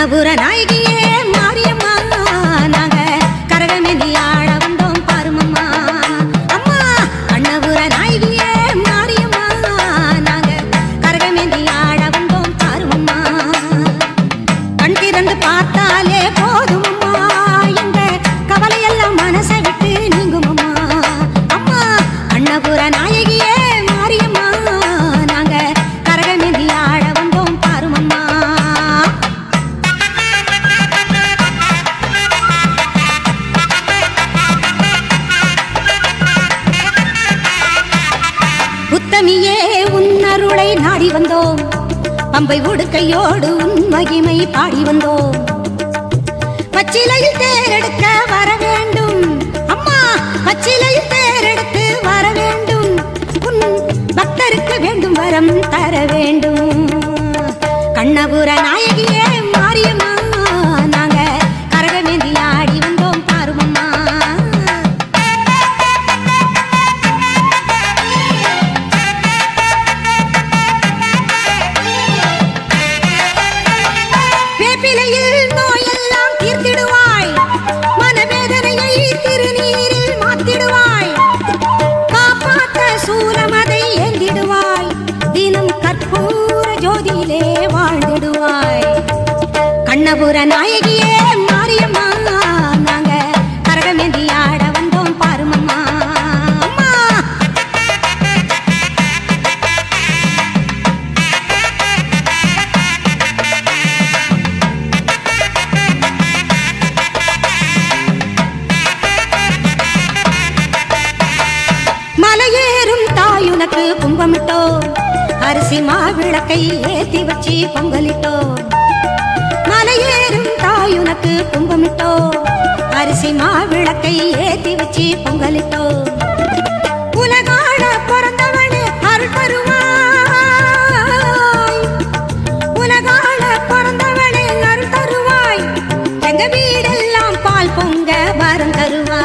கண்ணபுர நாயகியே மாரியம்மா நாங்க கரகமெதி ஆட வந்தோம் பாருமம்மா அம்மா கண்ணபுர நாயகியே மாரியம்மா நாங்க கரகமெதி ஆட வந்தோம் பாருமம்மா கண் திறந்து பார்த்தாலே போதுமம்மா எங்க கவலையெல்லாம் மனசை விட்டு நீங்குமம்மா அம்மா அன்னபுர நாயகியே மாரியம்மா நாங்க கரகமெதி ஆட வந்தோம் பாருமம்மா புத்தமியே உன்னருளை நாடி வந்தோம் பம்பை உடுக்கையோடு உன் மகிமை பாடி வந்தோம் பச்சிலையில் தேரெடுக்க வர வேண்டும் அம்மா பச்சிலையில் தேரெடுத்து வர வேண்டும் உன் பக்தருக்கு வேண்டும் வரம் தர வேண்டும் கண்ணபுர நாயகியே மாரியம்மா நாங்க கரகமேந்தி ஆடி வந்தோம் பாருமம்மா வேப்பிலையில் நோயெல்லாம் தீர்த்திடுவாய் மனவேதனையை திருநீரில் மாத்திடுவாய் காப்பாற்ற சூலமதை ஏந்திடுவாய் தினம் கற்பூர ஜோதியிலே வாழ்ந்திடுவாய் கண்ணபுர நாயகியே மாரியம்மா நாங்க கரகமேந்தி ஆட வந்தோம் பாருமம்மா அம்மா மலையேறும் தாயுனக்கு கும்பமிட்டோ அரிசி மாவிளக்கை ஏத்தி வச்சு பொங்கலிட்டோ மலையேறும் தாயுனக்கு கும்பமிட்டோ அரிசி மாவிளக்கை ஏத்தி வச்சு பொங்கலிட்டோ உலகாட பிறந்தவனே அருள் தருவாய் உலகாட பிறந்தவனே அருள் தருவாய் எங்க வீடெல்லாம் பால் பொங்க வரம்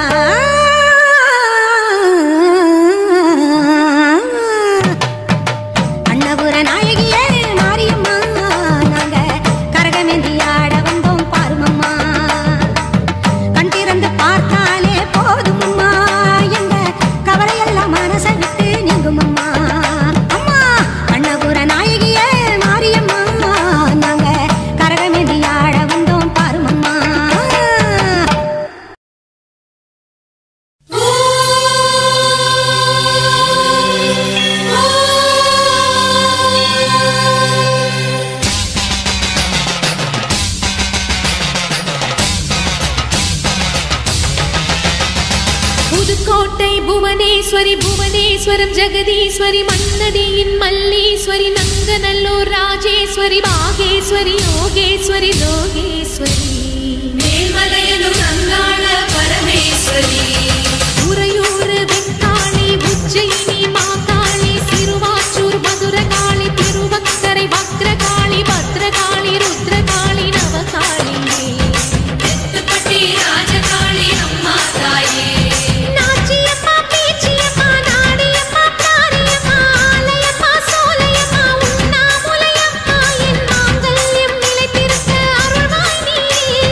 தருவாய் அன்னபுர நாயகியே மாரியம்மா நாங்க கரகமேந்தி ஆட வந்தோம் பாருமம்மா கண் திறந்து பார்த்தாலே போதுமம்மா எங்க கவலையெல்லாம் மனசை விட்டு நீங்குமம்மா அம்மா அன்னபுர நாயகியே மாரியம்மா நாங்க கரகமேந்தி ஆட வந்தோம் பாருமம்மா புதுக்கோட்டை புவனேஸ்வரி புவனேஸ்வரம் ஜெகதீஸ்வரி மன்னடியின் மல்லீஸ்வரி நங்கநல்லூர் ராஜேஸ்வரி பாகேஸ்வரி யோகேஸ்வரி லோகேஸ்வரி மேல்மலையனூர் அங்காள பரமேஸ்வரி உறையூர் வெக்காளி உஜ்ஜயினி மாகாளி சிறுவாச்சூர் மதுரகாளி திருவக்கரை வக்ரகாளி பத்ரகாளி ருத்ரகாளி நவகாளியே தெத்துப்பட்டி ராஜகாளி அம்மா தாயே நாச்சியம்மா பேச்சியம்மா நாடியம்மா பிராணியம்மா ஆலயம்மா சோலையம்மா உண்ணாமுலையம்மா என் மாங்கல்யம் நிலைத்திருக்க அருள்வாய் நீயே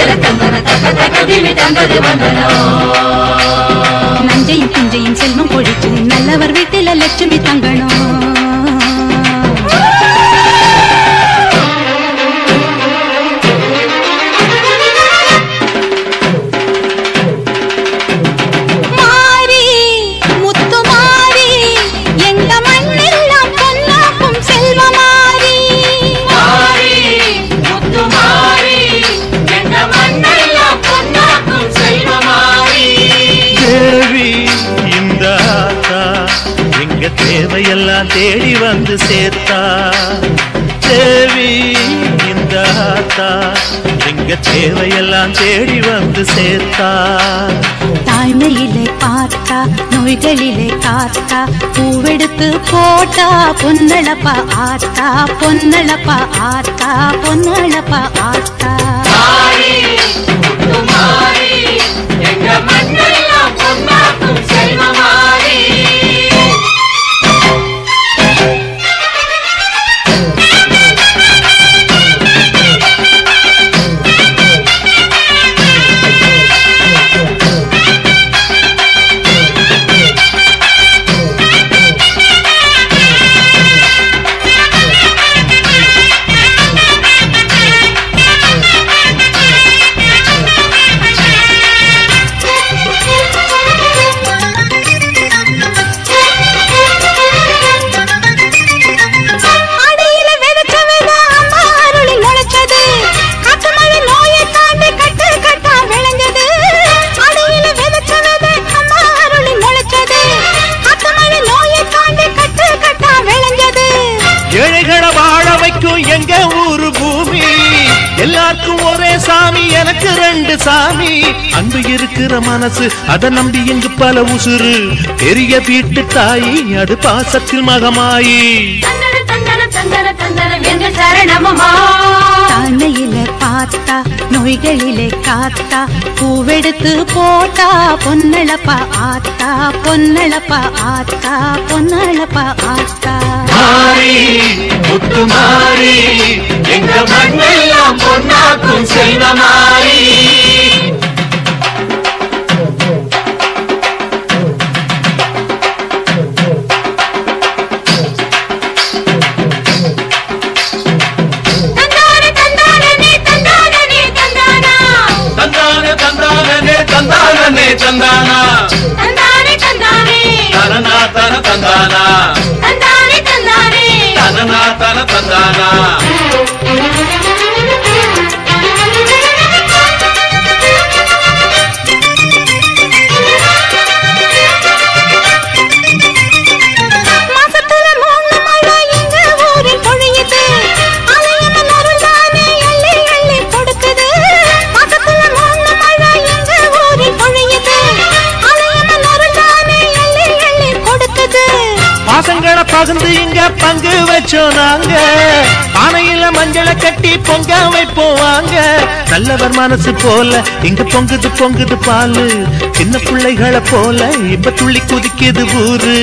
நஞ்சையும் பிஞ்சையும் செல்வம் பொழிச்சு நல்லவர் வீட்டில லட்சுமி தங்கணும் மாறி முத்து மாறி எங்க மண்ணெல்லாம் பொன்னாக்கும் செல்வமாரி தேவி இந்த ஆத்தா எங்க தேவையெல்லாம் தேடி வந்து சேர்த்தா தேவி இந்த ஆத்தா எங்க தேவையெல்லாம் தேடி வந்து சேர்த்தா தாய்மையிலே பார்த்தா நோய்களிலே காத்தா பூவெடுத்து போட்டா பொன்னளப்பா ஆத்தா பொன்னளப்பா ஆத்தா பொன்னளப்பா ஆத்தா அடியில விதைச்ச விதை அம்மா அருளில் முளைச்சது. காட்டு மழை நோயை தாண்டி கட்டு கட்டா விளைஞ்சது. அடியில விதைச்ச விதை அம்மா அருளில் முளைச்சது. காட்டு மழை நோயை தாண்டி கட்டு கட்டா விளைஞ்சது. ஏழைகளை வாழ வைக்கும் எங்க ஊரு பூமி எல்லாருக்கும் ஒரே சாமி எனக்கு ரெண்டு சாமி அன்பு இருக்கிற மனசு அதை நம்பி இங்கு பல உசுறு பெரிய வீட்டு தாயி அது பாசத்தில் மகமாயி தாழ்மையில பார்த்தா நோய்களிலே காத்தா பூவெடுத்து போட்டா பொன்னளப்பா ஆத்தா பொன்னளப்பா ஆத்தா பொன்னளப்பா ஆத்தா மாறி முத்து மாறி எங்க மண்ணெல்லாம் பொன்னாக்கும் செல்வ மாறி தந்தானே தந்தானே தந்தானே தந்தானா தனனா தன தந்தானா தனனா தன தந்தானா மாசத்துல மூணு மழை எங்க ஊரில் பொழியுது. அலையம்மன் அருள்தானே அள்ளி அள்ளி கொடுக்குது. மாசத்துல மூணு மழை எங்க ஊரில் பொழியுது. அலையம்மன் அருள்தானே அள்ளி அள்ளி கொடுக்குது. பாசங்களை பகிர்ந்து இங்க பங்கு வச்சோம் நாங்க பானையில மஞ்சளை கட்டி பொங்க வைப்போம் வாங்க நல்லவர் மனசு போல இங்க பொங்குது பொங்குது பாலு சின்ன பிள்ளைகளை போல இப்ப துள்ளி குதிக்குது ஊரு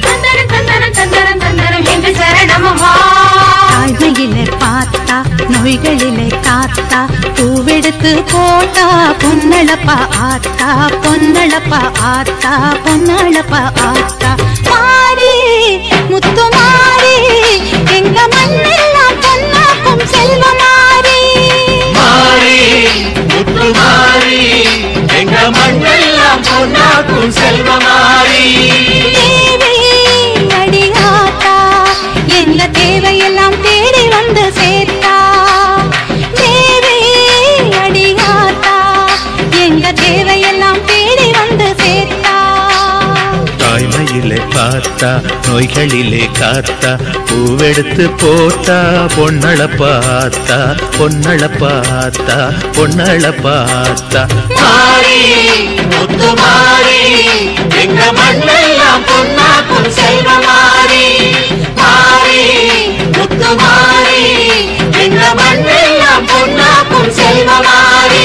தாழ்மையிலே பார்த்தா நோய்களிலே காத்தா பூவெடுத்து போட்டா பொன்னளப்பா ஆத்தா பொன்னளப்பா ஆத்தா பொன்னளப்பா ஆத்தா மாறி முத்து மாறி எங்க மண்ணெல்லாம் பொன்னாக்கும் செல்வமாரி மாறி முத்து மாறி எங்க மண்ணெல்லாம் பொன்னாக்கும் செல்வ மாறி தேவி அடியாத்தா எங்க தேவையெல்லாம் தேடி வந்து சேர்த்தா தேவி அடியாத்தா எங்க தேவையெல்லாம் தேடி வந்து சேர்த்தா தாய்மையிலே பார்த்தா நோய்களிலே காத்தா பூவெடுத்து போட்டா பொன்னள பார்த்தா பொன்னள பார்த்தா பொன்னள பார்த்தா மாறி முத்து மாறி எங்க மண்ணெல்லாம் பொன்னாக்கும் செல்வ மாறி மாறி முத்து மாறி எங்க மண்ணெல்லாம் பொன்னாக்கும் செல்வ மாறி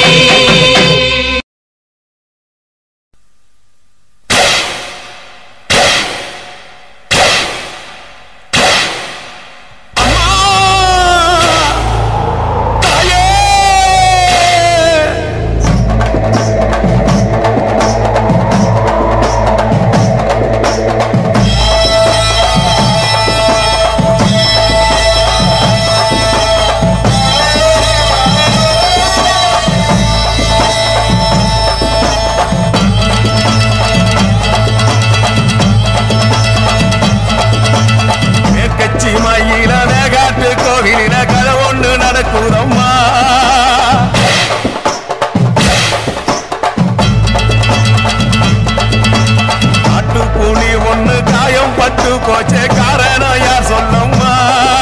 போச்சே காரணம் யார் சொல்லம்மா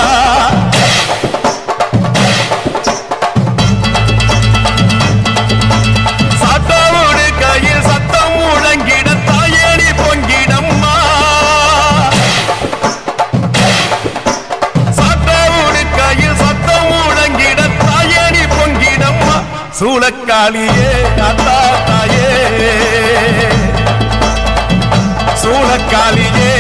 சட்டவோடு கையில் சத்தம் முழங்கிட தாயடி பொங்கிடம்மா சட்டவோடு கையில் சத்தம் முழங்கிட தாயடி பொங்கிடம்மா சூளக்காளியே அத்தா தாயே சூளக்காளியே